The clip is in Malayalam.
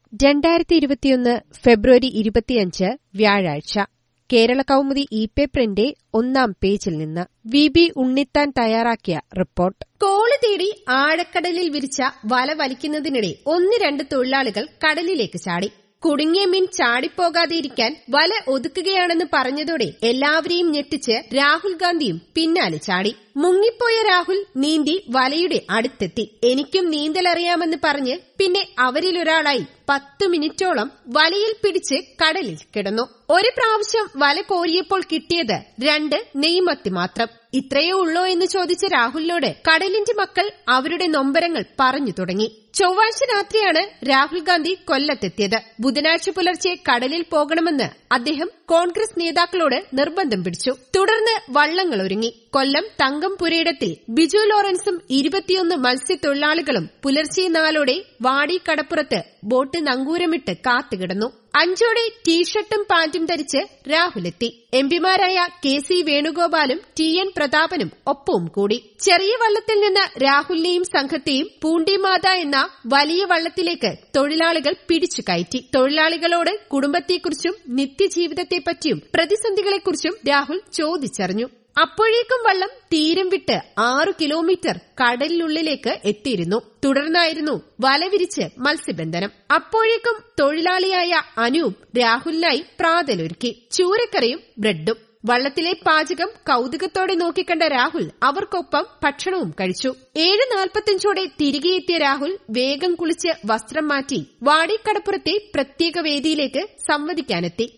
രണ്ടായിരത്തി ഇരുപത്തിയൊന്ന് ഫെബ്രുവരി ഇരുപത്തിയഞ്ച് വ്യാഴാഴ്ച കേരള കൗമുദി ഇ പേപ്പറിന്റെ ഒന്നാം പേജിൽ നിന്ന് വി ബി ഉണ്ണിത്താൻ തയ്യാറാക്കിയ റിപ്പോർട്ട് കോള് തേടി ആഴക്കടലിൽ വിരിച്ച വല വലിക്കുന്നതിനിടെ ഒന്ന് രണ്ട് തൊഴിലാളികൾ കടലിലേക്ക് ചാടി കുടുങ്ങിയ മീൻ ചാടിപ്പോകാതെ ഇരിക്കാൻ വല ഒതുക്കുകയാണെന്ന് പറഞ്ഞതോടെ എല്ലാവരെയും ഞെട്ടിച്ച് രാഹുൽ ഗാന്ധിയും പിന്നാലെ ചാടി മുങ്ങിപ്പോയ രാഹുൽ നീന്തി വലയുടെ അടുത്തെത്തി എനിക്കും നീന്തലറിയാമെന്ന് പറഞ്ഞ് പിന്നെ അവരിലൊരാളായി പത്തു മിനിറ്റോളം വലയിൽ പിടിച്ച് കടലിൽ കിടന്നു ഒരു പ്രാവശ്യം വല കോരിയപ്പോൾ കിട്ടിയത് രണ്ട് നെയ്മത്തി മാത്രം ഇത്രയേ ഉള്ളോ എന്ന് ചോദിച്ച രാഹുലിനോട് കടലിന്റെ മക്കൾ അവരുടെ നൊമ്പരങ്ങൾ പറഞ്ഞു തുടങ്ങി ചൊവ്വാഴ്ച രാത്രിയാണ് രാഹുൽ ഗാന്ധി കൊല്ലത്തെത്തിയത് ബുധനാഴ്ച പുലർച്ചെ കടലിൽ പോകണമെന്ന് അദ്ദേഹം കോൺഗ്രസ് നേതാക്കളോട് നിർബന്ധം പിടിച്ചു തുടർന്ന് വള്ളങ്ങൾ ഒരുങ്ങി കൊല്ലം തങ്കംപുരയിടത്തിൽ ബിജു ലോറൻസും ഇരുപത്തിയൊന്ന് മത്സ്യത്തൊഴിലാളികളും പുലർച്ചെ നാലോടെ വാടി കടപ്പുറത്ത് ബോട്ട് നങ്കൂരമിട്ട് കാത്തുകിടന്നു അഞ്ചോടെ ടീഷർട്ടും പാന്റും ധരിച്ച് രാഹുലെത്തി എംപിമാരായ കെ സി വേണുഗോപാലും ടി എൻ പ്രതാപനും ഒപ്പവും കൂടി ചെറിയ വള്ളത്തിൽ നിന്ന് രാഹുലിനെയും സംഘത്തെയും പൂണ്ടിമാത എന്ന വലിയ വള്ളത്തിലേക്ക് തൊഴിലാളികൾ പിടിച്ചു കയറ്റി തൊഴിലാളികളോട് കുടുംബത്തെക്കുറിച്ചും നിത്യജീവിതത്തെപ്പറ്റിയും പ്രതിസന്ധികളെക്കുറിച്ചും രാഹുൽ ചോദിച്ചറിഞ്ഞു അപ്പോഴേക്കും വള്ളം തീരം വിട്ട് ആറു കിലോമീറ്റർ കടലിനുള്ളിലേക്ക് എത്തിയിരുന്നു തുടർന്നായിരുന്നു വലവിരിച്ച് മത്സ്യബന്ധനം അപ്പോഴേക്കും തൊഴിലാളിയായ അനുവും രാഹുലിനായി പ്രാതലൊരുക്കി ചൂരക്കറിയും ബ്രെഡും വള്ളത്തിലെ പാചകം കൌതുകത്തോടെ നോക്കിക്കണ്ട രാഹുൽ അവർക്കൊപ്പം ഭക്ഷണവും കഴിച്ചു ഏഴ് നാൽപ്പത്തിയഞ്ചോടെ തിരികെ എത്തിയ രാഹുൽ വേഗം കുളിച്ച് വസ്ത്രം മാറ്റി വാടിക്കടപ്പുറത്തെ പ്രത്യേക വേദിയിലേക്ക് സംവദിക്കാനെത്തി